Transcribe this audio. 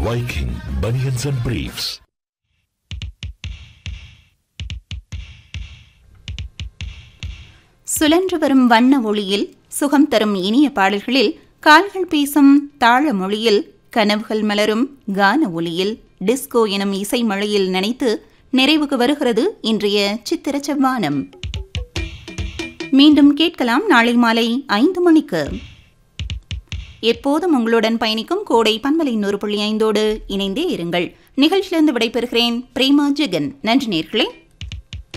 Viking Bunions and Briefs. சுழன்று வரும் வண்ண ஒளியில் சுகம் தரும் இனிய பாடல்களில் கால்கள் பேசும் தாழ மொழியில் கனவுகள் மலரும் கான ஒளியில் டிஸ்கோ எனும் இசை மழையில் நினைத்து நிறைவுக்கு வருகிறது இன்றைய சித்திர செவ்வானம் மீண்டும் கேட்கலாம் நாளை மாலை ஐந்து மணிக்கு எப்போதும் உங்களுடன் பயணிக்கும் கோடை பண்பலை நூறு புள்ளி ஐந்தோடு இணைந்தே இருங்கள் நிகழ்ச்சியிலிருந்து விடைபெறுகிறேன் பிரேமா ஜெகன் நன்றி நேர்களே